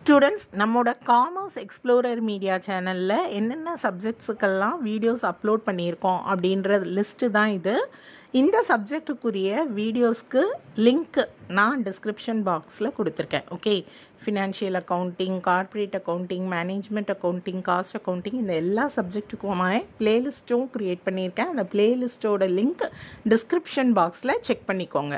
students நம்மோட commerce explorer media சேனலில் என்னென்ன சப்ஜெக்ட்ஸுக்கெல்லாம் வீடியோஸ் அப்லோட் பண்ணியிருக்கோம் அப்படின்ற லிஸ்ட்டு தான் இது இந்த சப்ஜெக்ட்டுக்குரிய வீடியோஸ்க்கு லிங்க் நான் டிஸ்கிரிப்ஷன் பாக்ஸில் கொடுத்துருக்கேன் okay financial accounting corporate accounting management accounting cost accounting இந்த எல்லா சப்ஜெக்ட்டுக்குமாய் பிளேலிஸ்ட்டும் க்ரியேட் பண்ணியிருக்கேன் அந்த பிளேலிஸ்ட்டோட லிங்க் டிஸ்கிரிப்ஷன் பாக்ஸில் செக் பண்ணிக்கோங்க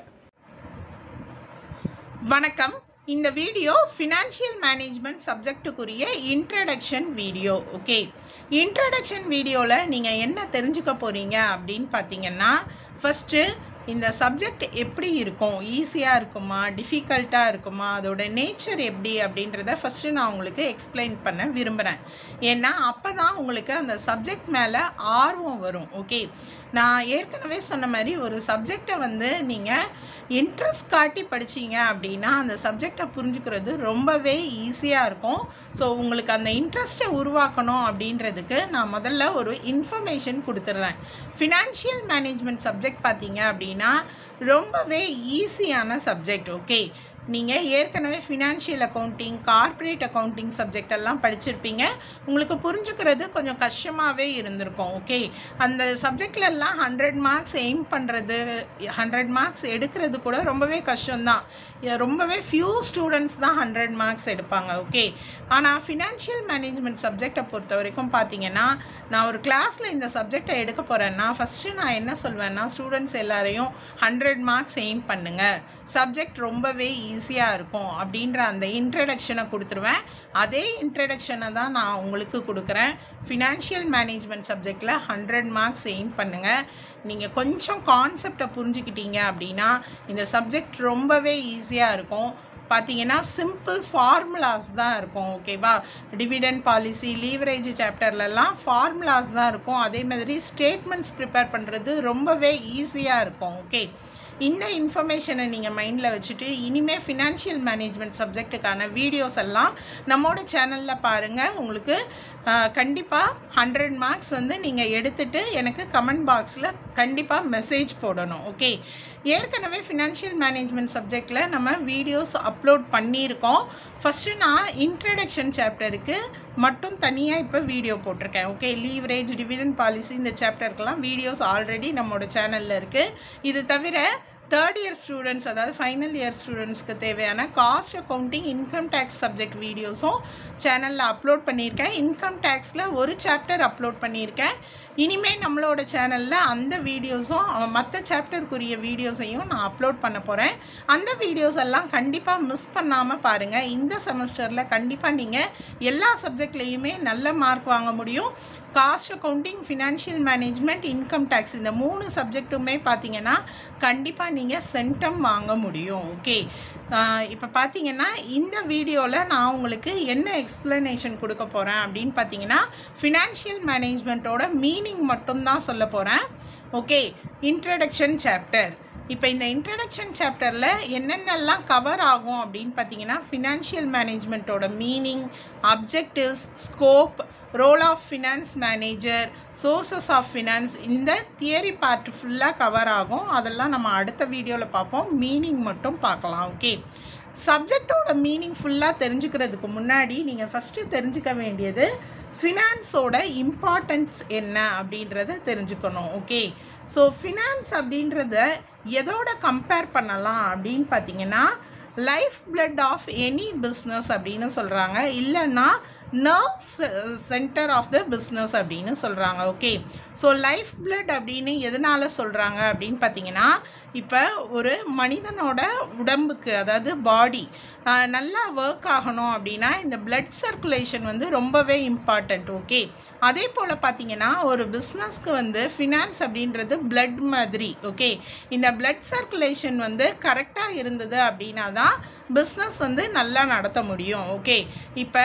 வணக்கம் இந்த வீடியோ ஃபினான்ஷியல் மேனேஜ்மெண்ட் சப்ஜெக்ட்டுக்குரிய இன்ட்ரடக்ஷன் வீடியோ ஓகே இன்ட்ரடக்ஷன் வீடியோவில் நீங்கள் என்ன தெரிஞ்சுக்க போகிறீங்க அப்படின்னு பார்த்தீங்கன்னா ஃபஸ்ட்டு இந்த சப்ஜெக்ட் எப்படி இருக்கும் ஈஸியாக இருக்குமா டிஃபிகல்ட்டாக இருக்குமா அதோட நேச்சர் எப்படி அப்படின்றத ஃபஸ்ட்டு நான் உங்களுக்கு எக்ஸ்பிளைன் பண்ண விரும்புகிறேன் ஏன்னா அப்போ தான் உங்களுக்கு அந்த சப்ஜெக்ட் மேலே ஆர்வம் வரும் ஓகே நான் ஏற்கனவே சொன்ன மாதிரி ஒரு சப்ஜெக்டை வந்து நீங்கள் இன்ட்ரெஸ்ட் காட்டி படிச்சீங்க அப்படின்னா அந்த சப்ஜெக்டை புரிஞ்சுக்கிறது ரொம்பவே ஈஸியாக இருக்கும் ஸோ உங்களுக்கு அந்த இன்ட்ரெஸ்ட்டை உருவாக்கணும் அப்படின்றதுக்கு நான் முதல்ல ஒரு இன்ஃபர்மேஷன் கொடுத்துட்றேன் ஃபினான்ஷியல் மேனேஜ்மெண்ட் சப்ஜெக்ட் பார்த்தீங்க அப்படின்னா ரொம்பவே ஈஸியான சப்ஜெக்ட் ஓகே நீங்கள் ஏற்கனவே financial accounting corporate accounting subject எல்லாம் படிச்சிருப்பீங்க உங்களுக்கு புரிஞ்சுக்கிறது கொஞ்சம் கஷ்டமாகவே இருந்திருக்கும் ஓகே அந்த சப்ஜெக்ட்லலாம் ஹண்ட்ரட் மார்க்ஸ் எய்ம் பண்ணுறது ஹண்ட்ரட் மார்க்ஸ் எடுக்கிறது கூட ரொம்பவே கஷ்டம்தான் ரொம்பவே ஃபியூ ஸ்டூடெண்ட்ஸ் தான் ஹண்ட்ரட் மார்க்ஸ் எடுப்பாங்க ஓகே ஆனால் ஃபினான்ஷியல் மேனேஜ்மெண்ட் சப்ஜெக்டை பொறுத்த வரைக்கும் பார்த்தீங்கன்னா நான் ஒரு கிளாஸில் இந்த சப்ஜெக்டை எடுக்க போகிறேன்னா ஃபஸ்ட்டு நான் என்ன சொல்வேன்னா ஸ்டூடெண்ட்ஸ் எல்லாரையும் ஹண்ட்ரட் மார்க்ஸ் எய்ம் பண்ணுங்கள் சப்ஜெக்ட் ரொம்பவே ஈஸியாக இருக்கும் அப்படின்ற அந்த இன்ட்ரடக்ஷனை கொடுத்துருவேன் அதே இன்ட்ரடக்ஷனை தான் நான் உங்களுக்கு கொடுக்குறேன் ஃபினான்ஷியல் மேனேஜ்மெண்ட் சப்ஜெக்டில் ஹண்ட்ரட் மார்க்ஸ் எய்ம் பண்ணுங்கள் நீங்கள் கொஞ்சம் கான்செப்டை புரிஞ்சுக்கிட்டீங்க அப்படின்னா இந்த சப்ஜெக்ட் ரொம்பவே ஈஸியாக இருக்கும் பார்த்தீங்கன்னா சிம்பிள் ஃபார்முலாஸ் தான் இருக்கும் ஓகேவா டிவிடெண்ட் பாலிசி லீவரேஜ் சாப்டர்லலாம் ஃபார்முலாஸ் தான் இருக்கும் அதே மாதிரி ஸ்டேட்மெண்ட்ஸ் ப்ரிப்பேர் பண்ணுறது ரொம்பவே ஈஸியாக இருக்கும் ஓகே இந்த இன்ஃபர்மேஷனை நீங்கள் மைண்டில் வச்சுட்டு இனிமேல் ஃபினான்ஷியல் மேனேஜ்மெண்ட் சப்ஜெக்ட்டுக்கான வீடியோஸ் எல்லாம் நம்மளோட சேனலில் பாருங்கள் உங்களுக்கு கண்டிப்பாக ஹண்ட்ரட் மார்க்ஸ் வந்து நீங்கள் எடுத்துகிட்டு எனக்கு கமெண்ட் பாக்ஸில் கண்டிப்பாக மெசேஜ் போடணும் ஓகே ஏற்கனவே ஃபினான்ஷியல் மேனேஜ்மெண்ட் சப்ஜெக்டில் நம்ம வீடியோஸ் அப்லோட் பண்ணியிருக்கோம் ஃபஸ்ட்டு நான் இன்ட்ரடக்ஷன் சாப்டருக்கு மட்டும் தனியாக இப்போ வீடியோ போட்டிருக்கேன் ஓகே லீவரேஜ் டிவிடெண்ட் பாலிசி இந்த சாப்டருக்கெல்லாம் வீடியோஸ் ஆல்ரெடி நம்மளோட சேனலில் இருக்குது இது தவிர தேர்ட் இயர் ஸ்டூடெண்ட்ஸ் அதாவது ஃபைனல் இயர் ஸ்டூடெண்ட்ஸ்க்கு தேவையான cost accounting income tax subject வீடியோஸும் சேனலில் அப்லோட் பண்ணியிருக்கேன் இன்கம் டேக்ஸில் ஒரு சாப்டர் அப்லோட் பண்ணியிருக்கேன் இனிமேல் நம்மளோட சேனலில் அந்த வீடியோஸும் மற்ற சாப்டருக்குரிய வீடியோஸையும் நான் அப்லோட் பண்ண போகிறேன் அந்த வீடியோஸ் எல்லாம் கண்டிப்பாக மிஸ் பண்ணாமல் பாருங்கள் இந்த செமஸ்டரில் கண்டிப்பாக நீங்கள் எல்லா சப்ஜெக்ட்லேயுமே நல்ல மார்க் வாங்க முடியும் cost accounting financial management income tax இந்த மூணு சப்ஜெக்ட்டுமே பார்த்தீங்கன்னா கண்டிப்பாக நீங்கள் சென்டம் வாங்க முடியும் ஓகே இப்போ பார்த்தீங்கன்னா இந்த வீடியோவில் நான் உங்களுக்கு என்ன எக்ஸ்ப்ளனேஷன் கொடுக்க போகிறேன் அப்படின்னு பார்த்தீங்கன்னா ஃபினான்ஷியல் மேனேஜ்மெண்ட்டோட மீனிங் மட்டும்தான் சொல்ல போகிறேன் ஓகே இன்ட்ரடக்ஷன் சாப்டர் இப்போ இந்த இன்ட்ரடக்ஷன் சாப்டரில் என்னென்னலாம் கவர் ஆகும் அப்படின்னு பார்த்தீங்கன்னா ஃபினான்ஷியல் மேனேஜ்மெண்ட்டோட meaning objectives scope role of finance manager sources of finance இந்த தியரி பார்ட் ஃபுல்லாக கவர் ஆகும் அதெல்லாம் நம்ம அடுத்த வீடியோவில் பார்ப்போம் மீனிங் மட்டும் பார்க்கலாம் ஓகே சப்ஜெக்டோட மீனிங் ஃபுல்லாக தெரிஞ்சுக்கிறதுக்கு முன்னாடி நீங்கள் ஃபஸ்ட்டு தெரிஞ்சுக்க வேண்டியது ஃபினான்ஸோட இம்பார்ட்டன்ஸ் என்ன அப்படின்றத தெரிஞ்சுக்கணும் ஓகே ஸோ ஃபினான்ஸ் அப்படின்றத எதோட கம்பேர் பண்ணலாம் அப்படின்னு பார்த்தீங்கன்னா life blood of any business அப்படின்னு சொல்கிறாங்க இல்லைன்னா nerve centre of the business அப்படின்னு சொல்கிறாங்க ஓகே ஸோ லைஃப் பிளட் அப்படின்னு எதனால் சொல்கிறாங்க அப்படின்னு பார்த்தீங்கன்னா இப்போ ஒரு மனிதனோட உடம்புக்கு அதாவது பாடி நல்லா ஒர்க் ஆகணும் அப்படின்னா இந்த பிளட் சர்க்குலேஷன் வந்து ரொம்பவே இம்பார்ட்டண்ட் ஓகே அதே போல் பார்த்தீங்கன்னா ஒரு பிஸ்னஸ்க்கு வந்து ஃபினான்ஸ் அப்படின்றது பிளட் மாதிரி ஓகே இந்த பிளட் சர்க்குலேஷன் வந்து கரெக்டாக இருந்தது அப்படின்னா தான் பிஸ்னஸ் வந்து நல்லா நடத்த முடியும் ஓகே இப்போ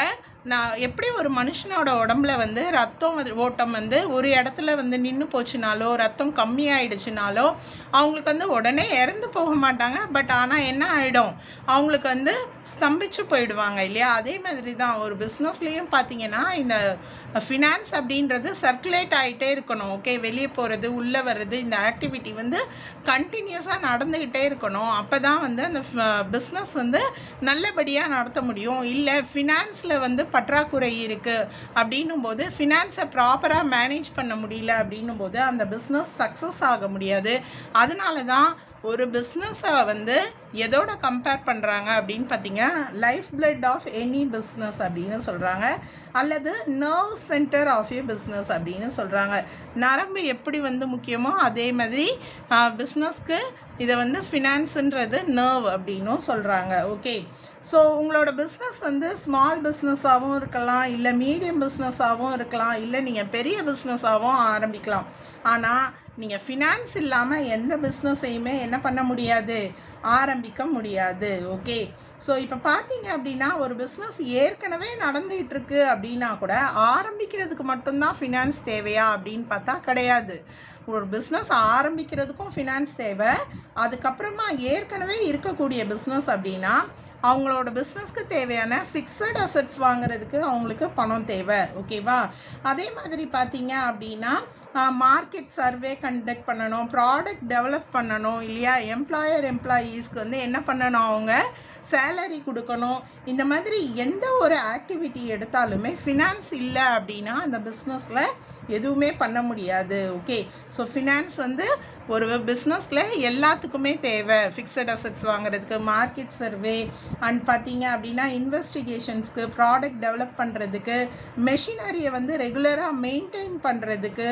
நான் எப்படி ஒரு மனுஷனோட உடம்புல வந்து ரத்தம் வந்து- ஓட்டம் வந்து ஒரு இடத்துல வந்து நின்று போச்சுனாலோ ரத்தம் கம்மியாயிடுச்சுனாலோ அவங்களுக்கு வந்து உடனே இறந்து போக மாட்டாங்க பட் ஆனால் என்ன ஆகிடும் அவங்களுக்கு வந்து ஸ்தம்பிச்சு போயிடுவாங்க இல்லையா அதே மாதிரி தான் ஒரு பிஸ்னஸ்லேயும் பார்த்தீங்கன்னா இந்த ஃபினான்ஸ் அப்படின்றது சர்க்குலேட் ஆகிட்டே இருக்கணும் ஓகே வெளியே போகிறது உள்ளே வர்றது இந்த ஆக்டிவிட்டி வந்து கண்டினியூஸாக நடந்துக்கிட்டே இருக்கணும் அப்போ தான் வந்து அந்த பிஸ்னஸ் வந்து நல்லபடியாக நடத்த முடியும் இல்லை ஃபினான்ஸில் வந்து பற்றாக்குறை இருக்குது அப்படின்னும் போது ஃபினான்ஸை ப்ராப்பராக மேனேஜ் பண்ண முடியல அப்படின்னும் போது அந்த பிஸ்னஸ் சக்ஸஸ் ஆக முடியாது அதனால தான் ஒரு பிஸ்னஸை வந்து எதோட கம்பேர் பண்ணுறாங்க அப்படின்னு பார்த்தீங்கன்னா life blood of any business அப்படின்னு சொல்கிறாங்க அல்லது nerve centre of a business அப்படின்னு சொல்கிறாங்க நரம்பு எப்படி வந்து முக்கியமோ அதே மாதிரி பிஸ்னஸ்க்கு இதை வந்து ஃபினான்ஸுன்றது நர்வ் அப்படின்னும் சொல்கிறாங்க ஓகே ஸோ உங்களோட பிஸ்னஸ் வந்து ஸ்மால் பிஸ்னஸாகவும் இருக்கலாம் இல்லை மீடியம் பிஸ்னஸாகவும் இருக்கலாம் இல்லை நீங்கள் பெரிய பிஸ்னஸாகவும் ஆரம்பிக்கலாம் ஆனால் நீங்கள் ஃபினான்ஸ் இல்லாமல் எந்த பிஸ்னஸையுமே என்ன பண்ண முடியாது ஆரம்பிக்க முடியாது ஓகே ஸோ இப்போ பார்த்தீங்க அப்படின்னா ஒரு பிஸ்னஸ் ஏற்கனவே நடந்துகிட்டு இருக்கு அப்படின்னா கூட ஆரம்பிக்கிறதுக்கு மட்டும்தான் ஃபினான்ஸ் தேவையா அப்படின்னு பார்த்தா கிடையாது ஒரு பிஸ்னஸ் ஆரம்பிக்கிறதுக்கும் ஃபினான்ஸ் தேவை அதுக்கப்புறமா ஏற்கனவே இருக்கக்கூடிய பிஸ்னஸ் அப்படின்னா அவங்களோட பிஸ்னஸ்க்கு தேவையான ஃபிக்ஸட் அசட்ஸ் வாங்குறதுக்கு அவங்களுக்கு பணம் தேவை ஓகேவா அதே மாதிரி பார்த்தீங்க அப்படின்னா மார்க்கெட் சர்வே கண்டக்ட் பண்ணணும் ப்ராடக்ட் டெவலப் பண்ணணும் இல்லையா எம்ப்ளாயர் எம்ப்ளாயீஸ்க்கு வந்து என்ன பண்ணணும் அவங்க சேலரி கொடுக்கணும் இந்த மாதிரி எந்த ஒரு ஆக்டிவிட்டி எடுத்தாலுமே ஃபினான்ஸ் இல்லை அப்படின்னா அந்த பிஸ்னஸில் எதுவுமே பண்ண முடியாது ஓகே ஸோ ஃபினான்ஸ் வந்து ஒரு பிஸ்னஸில் எல்லாத்துக்குமே தேவை ஃபிக்ஸட் அசட்ஸ் வாங்குறதுக்கு மார்க்கெட் சர்வே அண்ட் பார்த்தீங்க அப்படின்னா இன்வெஸ்டிகேஷன்ஸ்க்கு ப்ராடக்ட் டெவலப் பண்ணுறதுக்கு மெஷினரியை வந்து ரெகுலராக மெயின்டைன் பண்ணுறதுக்கு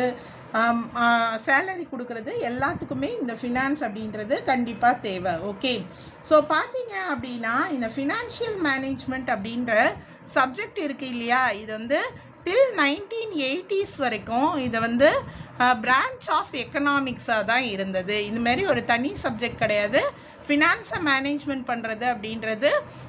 சேலரி கொடுக்கறது எல்லாத்துக்குமே இந்த ஃபினான்ஸ் அப்படின்றது கண்டிப்பாக தேவை ஓகே ஸோ பார்த்தீங்க அப்படின்னா இந்த ஃபினான்ஷியல் மேனேஜ்மெண்ட் அப்படின்ற சப்ஜெக்ட் இருக்குது இல்லையா இது வந்து டில் நைன்டீன் எயிட்டிஸ் வரைக்கும் இதை வந்து பிரான்ச் ஆஃப் எக்கனாமிக்ஸாக தான் இருந்தது இந்த மாதிரி ஒரு தனி சப்ஜெக்ட் கிடையாது ஃபினான்ஸை மேனேஜ்மெண்ட் பண்ணுறது அப்படின்றது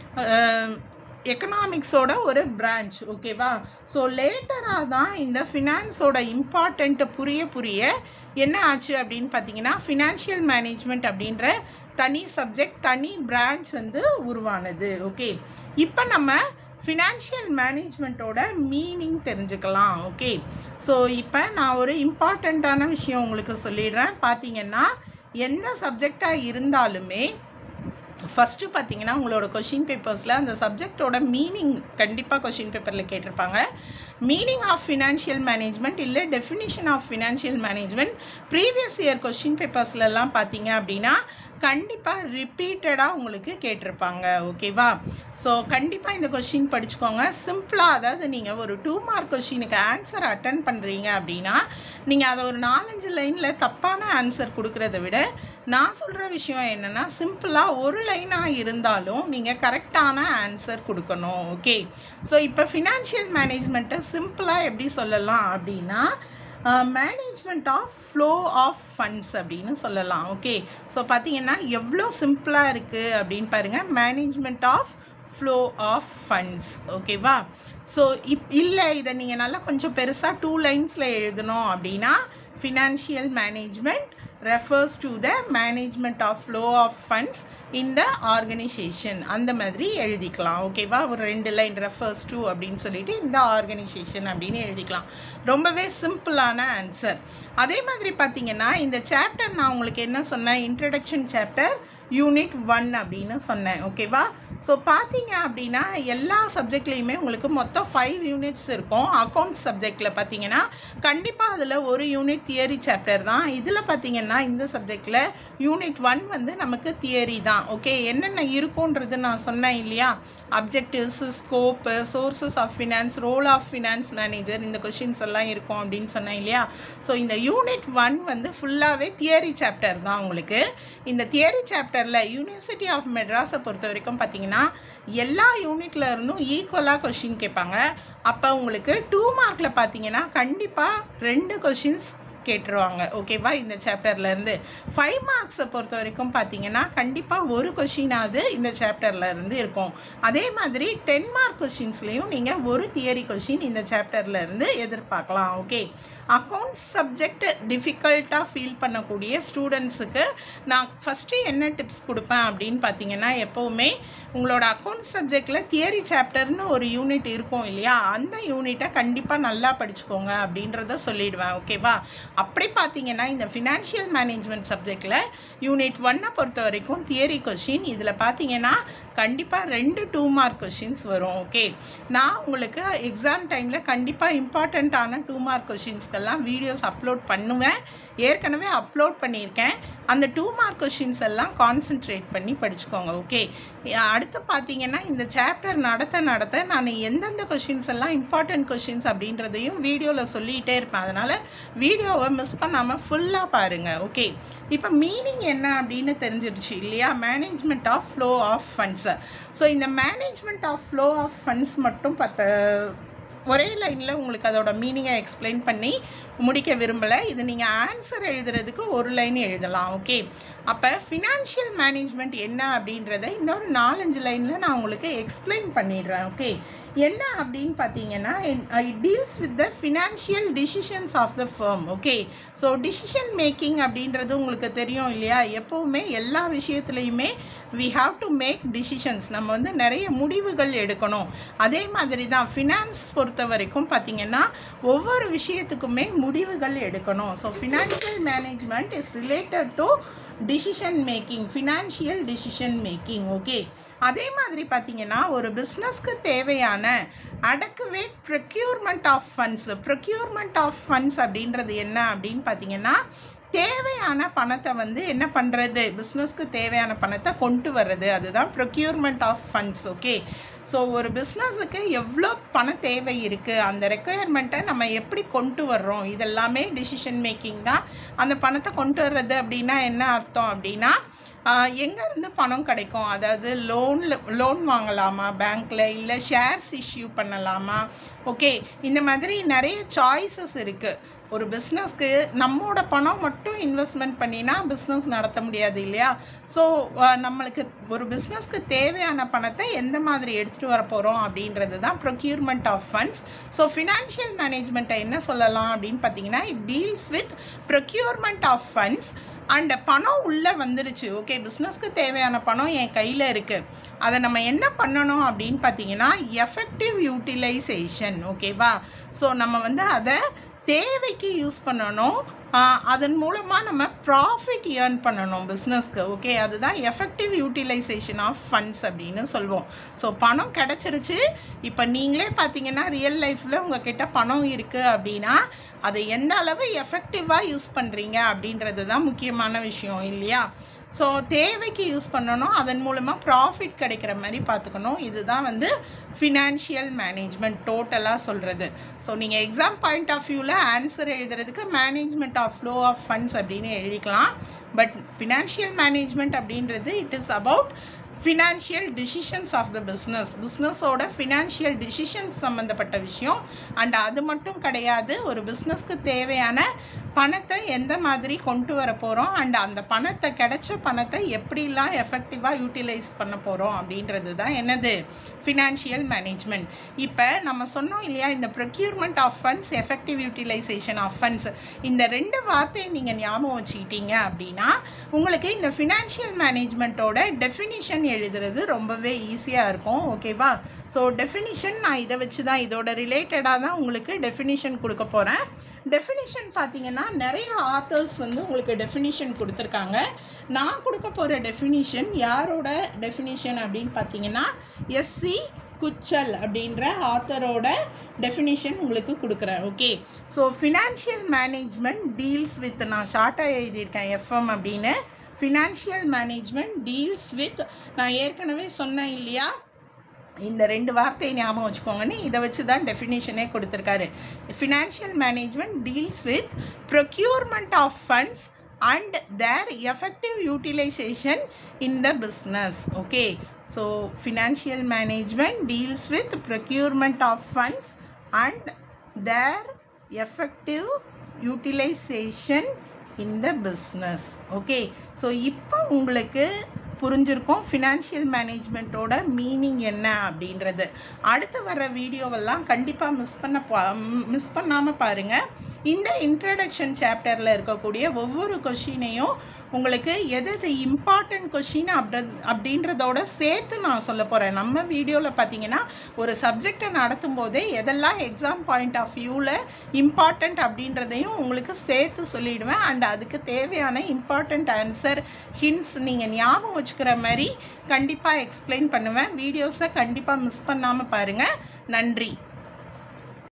எக்கனாமிக்ஸோட ஒரு பிரான்ச் ஓகேவா ஸோ லேட்டராக தான் இந்த ஃபினான்ஸோட இம்பார்ட்டண்ட்டை புரிய புரிய என்ன ஆச்சு அப்படின்னு பார்த்தீங்கன்னா ஃபினான்ஷியல் மேனேஜ்மெண்ட் அப்படின்ற தனி சப்ஜெக்ட் தனி பிரான்ச் வந்து உருவானது ஓகே இப்போ நம்ம ஃபினான்ஷியல் மேனேஜ்மெண்ட்டோட மீனிங் தெரிஞ்சுக்கலாம் ஓகே ஸோ இப்போ நான் ஒரு இம்பார்ட்டண்ட்டான விஷயம் உங்களுக்கு சொல்லிடுறேன் பார்த்தீங்கன்னா எந்த சப்ஜெக்டாக இருந்தாலுமே ஃபஸ்ட்டு பார்த்தீங்கன்னா உங்களோட கொஷின் பேப்பர்ஸில் அந்த சப்ஜெக்டோட மீனிங் கண்டிப்பாக கொஷின் பேப்பரில் கேட்டிருப்பாங்க மீனிங் ஆஃப் ஃபினான்ஷியல் மேனேஜ்மெண்ட் இல்லை definition of financial management previous year question பேப்பர்ஸ்லலாம் பார்த்தீங்க அப்படின்னா கண்டிப்பாக ரிப்பீட்டடாக உங்களுக்கு கேட்டிருப்பாங்க ஓகேவா ஸோ கண்டிப்பாக இந்த கொஷின் படிச்சுக்கோங்க சிம்பிளாக அதாவது நீங்கள் ஒரு டூ மார்க் கொஷினுக்கு ஆன்சர் அட்டன் பண்ணுறீங்க அப்படின்னா நீங்கள் அதை ஒரு நாலஞ்சு லைனில் தப்பான ஆன்சர் கொடுக்குறத விட நான் சொல்கிற விஷயம் என்னென்னா சிம்பிளாக ஒரு லைனாக இருந்தாலும் நீங்கள் கரெக்டான ஆன்சர் கொடுக்கணும் ஓகே ஸோ இப்போ ஃபினான்ஷியல் மேனேஜ்மெண்ட்டை சிம்பிளாக எப்படி சொல்லலாம் அப்படின்னா management of flow of funds அப்படின்னு சொல்லலாம் ஓகே ஸோ பார்த்தீங்கன்னா எவ்வளோ சிம்பிளாக இருக்குது அப்படின்னு பாருங்கள் management of flow of funds ஓகேவா ஸோ இப் இல்லை இதை நீங்கள் நல்லா கொஞ்சம் பெருசாக டூ லைன்ஸில் எழுதணும் அப்படின்னா financial management refers to the management of flow of funds இந்த ஆர்கனைசேஷன் அந்த மாதிரி எழுதிக்கலாம் ஓகேவா ஒரு ரெண்டு லைன் ரெஃபர்ஸ் டு அப்படின்னு சொல்லிட்டு இந்த ஆர்கனைசேஷன் அப்படின்னு எழுதிக்கலாம் ரொம்பவே சிம்பிளான ஆன்சர் அதே மாதிரி பார்த்தீங்கன்னா இந்த சாப்டர் நான் உங்களுக்கு என்ன சொன்னேன் இன்ட்ரடக்ஷன் சாப்டர் யூனிட் ஒன் அப்படின்னு சொன்னேன் ஓகேவா ஸோ பார்த்தீங்க அப்படின்னா எல்லா சப்ஜெக்ட்லேயுமே உங்களுக்கு மொத்தம் ஃபைவ் யூனிட்ஸ் இருக்கும் அக்கௌண்ட்ஸ் சப்ஜெக்டில் பார்த்தீங்கன்னா கண்டிப்பாக அதில் ஒரு யூனிட் தியரி சாப்டர் தான் இதில் பார்த்தீங்கன்னா இந்த சப்ஜெக்டில் யூனிட் ஒன் வந்து நமக்கு தியரி தான் ஓகே என்னென்ன இருக்குன்றது நான் சொன்னேன் இல்லையா objectives scope sources of finance role of finance manager இந்த கொஷின்ஸ் எல்லாம் இருக்கும் அப்படின்னு சொன்னேன் இல்லையா ஸோ இந்த யூனிட் ஒன் வந்து ஃபுல்லாகவே தியரி சாப்டர் தான் உங்களுக்கு இந்த தியரி சாப்டரில் யூனிவர்சிட்டி ஆஃப் மெட்ராஸை பொறுத்த வரைக்கும் பார்த்தீங்கன்னா எல்லா யூனிட்ல இருந்தும் ஈக்குவலாக கொஷின் கேட்பாங்க அப்போ உங்களுக்கு டூ மார்க்கில் பார்த்தீங்கன்னா கண்டிப்பாக ரெண்டு கொஷின்ஸ் கேட்டுருவாங்க ஓகேவா இந்த சாப்டர்லேருந்து ஃபைவ் மார்க்ஸை பொறுத்த வரைக்கும் பார்த்தீங்கன்னா கண்டிப்பாக ஒரு கொஷினாவது இந்த சாப்டர்ல இருந்து இருக்கும் அதே மாதிரி டென் மார்க் கொஷின்ஸ்லேயும் நீங்கள் ஒரு தியரி கொஷின் இந்த சாப்டர்ல இருந்து எதிர்பார்க்கலாம் ஓகே அக்கௌண்ட்ஸ் சப்ஜெக்ட் டிஃபிகல்ட்டாக ஃபீல் பண்ணக்கூடிய ஸ்டூடெண்ட்ஸுக்கு நான் ஃபஸ்ட்டு என்ன டிப்ஸ் கொடுப்பேன் அப்படின்னு பார்த்தீங்கன்னா எப்போவுமே உங்களோட அக்கௌண்ட்ஸ் சப்ஜெக்டில் தியரி சாப்டர்னு ஒரு யூனிட் இருக்கும் இல்லையா அந்த யூனிட்டை கண்டிப்பாக நல்லா படிச்சுக்கோங்க அப்படின்றத சொல்லிடுவேன் ஓகேவா அப்படி பார்த்தீங்கன்னா இந்த ஃபினான்ஷியல் மேனேஜ்மெண்ட் சப்ஜெக்டில் யூனிட் ஒன்னை பொறுத்த வரைக்கும் தியரி கொஷின் இதில் பார்த்தீங்கன்னா கண்டிப்பாக ரெண்டு டூ மார்க் கொஷின்ஸ் வரும் ஓகே நான் உங்களுக்கு எக்ஸாம் டைமில் கண்டிப்பாக இம்பார்ட்டண்ட்டான டூ மார்க் கொஷின்ஸ்க்கெல்லாம் வீடியோஸ் அப்லோட் பண்ணுவேன் ஏற்கனவே அப்லோட் பண்ணியிருக்கேன் அந்த டூ மார்க் கொஷின்ஸ் எல்லாம் கான்சென்ட்ரேட் பண்ணி படிச்சுக்கோங்க ஓகே அடுத்து பார்த்தீங்கன்னா இந்த சாப்டர் நடத்த நடத்த நான் எந்தெந்த கொஷின்ஸ் எல்லாம் இம்பார்ட்டன்ட் கொஷின்ஸ் அப்படின்றதையும் வீடியோவில் சொல்லிகிட்டே இருப்பேன் அதனால் வீடியோவை மிஸ் பண்ணாமல் ஃபுல்லாக பாருங்கள் ஓகே இப்போ மீனிங் என்ன அப்படின்னு தெரிஞ்சிருச்சு இல்லையா management of flow of funds so இந்த management of flow of funds மட்டும் பத்த ஒரே லைனில் உங்களுக்கு அதோட மீனிங்கை எக்ஸ்பிளைன் பண்ணி முடிக்க விரும்பலை இது நீங்கள் ஆன்சர் எழுதுறதுக்கு ஒரு லைன் எழுதலாம் ஓகே அப்போ ஃபினான்ஷியல் மேனேஜ்மெண்ட் என்ன அப்படின்றத இன்னொரு நாலஞ்சு லைனில் நான் உங்களுக்கு எக்ஸ்பிளைன் பண்ணிடுறேன் ஓகே என்ன அப்படின்னு பார்த்தீங்கன்னா I deals with the financial decisions of the firm okay so decision making அப்படின்றது உங்களுக்கு தெரியும் இல்லையா எப்போவுமே எல்லா விஷயத்துலையுமே we have to make decisions நம்ம வந்து நிறைய முடிவுகள் எடுக்கணும் அதே மாதிரி தான் ஃபினான்ஸ் பொறுத்த வரைக்கும் பார்த்திங்கன்னா ஒவ்வொரு விஷயத்துக்குமே முடிவுகள் எடுக்கணும் so financial management is related to decision making financial decision making okay அதே மாதிரி பார்த்தீங்கன்னா ஒரு பிஸ்னஸ்க்கு தேவையான adequate procurement of funds procurement of funds அப்படின்றது என்ன அப்படின்னு பார்த்தீங்கன்னா தேவையான பணத்தை வந்து என்ன பண்ணுறது பிஸ்னஸ்க்கு தேவையான பணத்தை கொண்டு வர்றது அதுதான் procurement of funds okay so ஒரு பிஸ்னஸுக்கு எவ்வளோ பண தேவை இருக்குது அந்த ரெக்குயர்மெண்ட்டை நம்ம எப்படி கொண்டு வர்றோம் இதெல்லாமே டிசிஷன் மேக்கிங் தான் அந்த பணத்தை கொண்டு வர்றது அப்படின்னா என்ன அர்த்தம் அப்படின்னா எங்கேருந்து பணம் கிடைக்கும் அதாவது லோனில் லோன் வாங்கலாமா பேங்க்கில் இல்லை ஷேர்ஸ் இஷ்யூ பண்ணலாமா ஓகே இந்த மாதிரி நிறைய சாய்ஸஸ் இருக்குது ஒரு பிஸ்னஸ்க்கு நம்மளோட பணம் மட்டும் இன்வெஸ்ட்மெண்ட் பண்ணினா பிஸ்னஸ் நடத்த முடியாது இல்லையா ஸோ நம்மளுக்கு ஒரு பிஸ்னஸ்க்கு தேவையான பணத்தை எந்த மாதிரி எடுத்துகிட்டு வர போகிறோம் அப்படின்றது தான் procurement of funds so financial மேனேஜ்மெண்ட்டை என்ன சொல்லலாம் அப்படின்னு பார்த்தீங்கன்னா it deals with procurement of funds and பணம் உள்ளே வந்துடுச்சு ஓகே பிஸ்னஸ்க்கு தேவையான பணம் என் கையில் இருக்குது அதை நம்ம என்ன பண்ணணும் அப்படின்னு பார்த்தீங்கன்னா எஃபெக்டிவ் யூட்டிலைசேஷன் ஓகேவா ஸோ நம்ம வந்து அதை தேவைக்கு யூஸ் பண்ணணும் அதன் மூலமாக நம்ம ப்ராஃபிட் ஏர்ன் பண்ணணும் பிஸ்னஸ்க்கு ஓகே அதுதான் எஃபெக்டிவ் யூட்டிலைசேஷன் ஆஃப் ஃபண்ட்ஸ் அப்படின்னு சொல்லுவோம் ஸோ பணம் கிடச்சிருச்சு இப்போ நீங்களே பார்த்தீங்கன்னா ரியல் லைஃப்பில் உங்ககிட்ட பணம் இருக்குது அப்படின்னா அதை எந்த அளவு எஃபெக்டிவாக யூஸ் பண்ணுறீங்க அப்படின்றது தான் முக்கியமான விஷயம் இல்லையா ஸோ தேவைக்கு யூஸ் பண்ணணும் அதன் மூலமாக ப்ராஃபிட் கிடைக்கிற மாதிரி பார்த்துக்கணும் இதுதான் வந்து ஃபினான்ஷியல் மேனேஜ்மெண்ட் டோட்டலாக சொல்கிறது ஸோ நீங்கள் எக்ஸாம் பாயிண்ட் ஆஃப் வியூவில் ஆன்சர் எழுதுறதுக்கு management of flow of funds அப்படின்னு எழுதிக்கலாம் பட் ஃபினான்ஷியல் மேனேஜ்மெண்ட் அப்படின்றது it is about financial decisions of the business பிஸ்னஸோட ஃபினான்ஷியல் டிசிஷன்ஸ் சம்மந்தப்பட்ட விஷயம் அண்ட் அது மட்டும் கிடையாது ஒரு பிஸ்னஸ்க்கு தேவையான பணத்தை எந்த மாதிரி கொண்டு வர போகிறோம் அண்ட் அந்த பணத்தை கிடைச்ச பணத்தை எப்படிலாம் எஃபெக்டிவாக யூட்டிலைஸ் பண்ண போகிறோம் அப்படின்றது தான் என்னது ஃபினான்ஷியல் மேனேஜ்மெண்ட் இப்போ நம்ம சொன்னோம் இல்லையா இந்த procurement of funds effective utilisation of funds இந்த ரெண்டு வார்த்தையை நீங்கள் ஞாபகம் வச்சுக்கிட்டீங்க அப்படின்னா உங்களுக்கு இந்த ஃபினான்ஷியல் மேனேஜ்மெண்ட்டோட டெஃபினிஷன் எழுதுறது ரொம்பவே ஈஸியாக இருக்கும் ஓகேவா ஸோ டெஃபினிஷன் நான் இதை வச்சு தான் இதோட ரிலேட்டடாக தான் உங்களுக்கு டெஃபினிஷன் கொடுக்க போகிறேன் டெஃபினிஷன் பார்த்தீங்கன்னா நிறைய ஆத்தர்ஸ் வந்து உங்களுக்கு டெஃபினிஷன் கொடுத்துருக்காங்க நான் கொடுக்க போகிற டெஃபினிஷன் யாரோட டெஃபினிஷன் அப்படின்னு பார்த்தீங்கன்னா எஸ்சி குச்சல் அப்படின்ற ஆத்தரோட டெஃபினிஷன் உங்களுக்கு கொடுக்குறேன் okay so financial management deals with நான் ஷார்ட்டாக எழுதியிருக்கேன் எஃப்எம் அப்படின்னு ஃபினான்ஷியல் மேனேஜ்மெண்ட் டீல்ஸ் வித் நான் ஏற்கனவே சொன்னேன் இல்லையா இந்த ரெண்டு வார்த்தையை ஞாபகம் வச்சுக்கோங்கன்னு இதை வச்சு தான் டெஃபினேஷனே கொடுத்துருக்காரு financial management deals with procurement of funds and their effective utilisation in the business okay so financial management deals with procurement of funds and their effective utilisation in the business okay so இப்போ உங்களுக்கு புரிஞ்சிருக்கும் financial மேனேஜ்மெண்ட்டோட meaning என்ன அப்படின்றது அடுத்து வர வீடியோவெல்லாம் கண்டிப்பாக miss பண்ண பா மிஸ் பண்ணாமல் பாருங்கள் இந்த இன்ட்ரடக்ஷன் சாப்டரில் இருக்கக்கூடிய ஒவ்வொரு கொஷினையும் உங்களுக்கு எது எது இம்பார்ட்டன்ட் கொஷின் அப்படி அப்படின்றதோட சேர்த்து நான் சொல்ல போகிறேன் நம்ம வீடியோவில் பார்த்தீங்கன்னா ஒரு சப்ஜெக்டை நடத்தும் போதே எதெல்லாம் எக்ஸாம் பாயிண்ட் ஆஃப் வியூவில் இம்பார்ட்டண்ட் அப்படின்றதையும் உங்களுக்கு சேர்த்து சொல்லிடுவேன் அண்ட் அதுக்கு தேவையான இம்பார்ட்டண்ட் ஆன்சர் ஹிண்ட்ஸ் நீங்கள் ஞாபகம் வச்சுக்கிற மாதிரி கண்டிப்பாக எக்ஸ்பிளைன் பண்ணுவேன் வீடியோஸை கண்டிப்பாக மிஸ் பண்ணாமல் பாருங்கள் நன்றி